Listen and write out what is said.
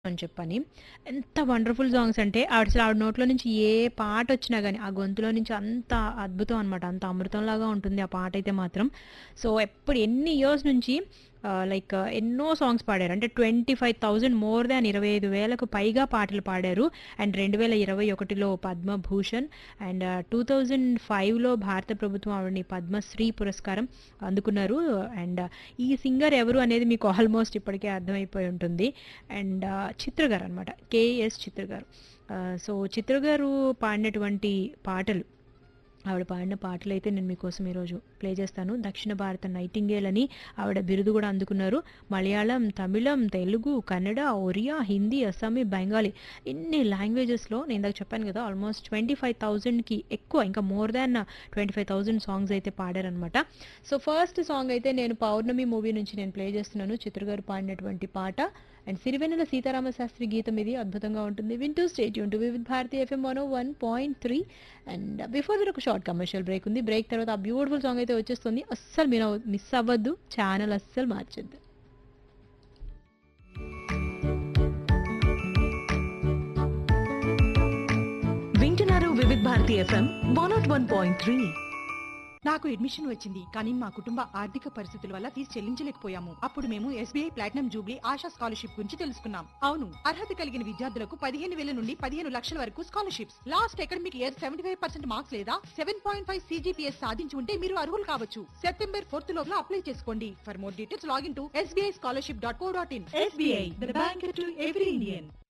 అని చెప్పని. ఎంత వండర్‌ఫుల్ సాంగ్స్ అంటే ఆవిడ అసలు ఆవిడ నోట్లో నుంచి ఏ పాటొచ్చినా గాని, ఆ గొంతులో నుంచి అంత అద్భుతం అనమాట. అంత అమృతంలాగా ఉంటుంది ఆ పాటైతే మాత్రం. సో, ఎప్పుడు ఎన్ని ఇయర్స్ నుంచి ఆహ్, లైక్ ఎన్నో సాంగ్స్ పాడారు. అంటే 25,000 మోర్ దాన్ 25,000కు పైగా పాటలు పాడారు. అండ్ 2021లో పద్మభూషణ్ అండ్ 2005లో భారత ప్రభుత్వం ఆవిడని పద్మశ్రీ పురస్కారం అందుకున్నారు. అండ్ ఈ సింగర్ ఎవరు అనేది మీకు ఆల్మోస్ట్ ఇప్పటికే అర్థమైపోయి ఉంటుంది. And Chitra గారనమాట. కేఎస్ చిత్ర గారు. ఆహ్, సో, చిత్ర గారు పాడినటువంటి పాటలు ఆవిడ పాడిన పాటలైతే నేను మీకోసం ఈరోజు ప్లే చేస్తాను. దక్షిణ భారత నైటింగేల్ అని ఆవిడ బిరుదు గూడా అందుకున్నారు. మలయాళం, తమిళం, తెలుగు, కన్నడ, ఒరియా, హిందీ, అస్సామీ, బెంగాలీ ఇన్ని లాంగ్వేజెస్‌లో నేను ఇందాక చెప్పాను గదా! ఆల్మోస్ట్ 25,000కి ఎక్కువ ఇంకా మోర్ దాన్ 25,000 సాంగ్స్ అయితే పాడారనమాట. సో, ఫస్ట్ సాంగ్ అయితే నేను 'పౌర్ణమి' మూవీ నుంచి నేను ప్లే చేస్తున్నాను. చిత్ర గారు పాడినటువంటి పాట. అండ్ సిరివెన్నెల సీతారామ శాస్త్రి గీతం ఇది అద్భుతంగా ఉంటుంది. వింటూ stay tune to Vividh Bharati FM 101.3 and before that ఒక షార్ట్ కమర్షియల్ బ్రేక్ ఉంది. బ్రేక్ తర్వాత ఆ బ్యూటిఫుల్ సాంగ్ అయితే వచ్చేస్తుంది. అస్సలు మీరు మిస్ అవ్వద్దు. ఛానల్ అస్సలు మార్చొద్దు. వింటున్నారు వివిధ్ భారతి ఎఫ్ఎం 101.3 నాకు అడ్మిషన్ వచ్చింది కానీ మా కుటుంబ ఆర్థిక పరిస్థితుల వల్ల ఫీజు చెల్లించలేకపోయాము అప్పుడు మేము SBI platinum jubilee Asha scholarship గురించి తెలుసుకున్నాం అవును అర్హత కలిగిన విద్యార్థులకు పదిహేను వేల నుండి పదిహేను లక్షల వరకు scholarships last academic year seventy five percent marks లేదా సెవెన్ పాయింట్ ఫైవ్ సీజీపీఎస్ సాధించి ఉంటే మీరు అర్హులు కావచ్చు సెప్టెంబర్ ఫోర్త్ లోపల అప్లై చేసుకోండి for more details login to SBI scholarship dot co dot in SBI the bank to every Indian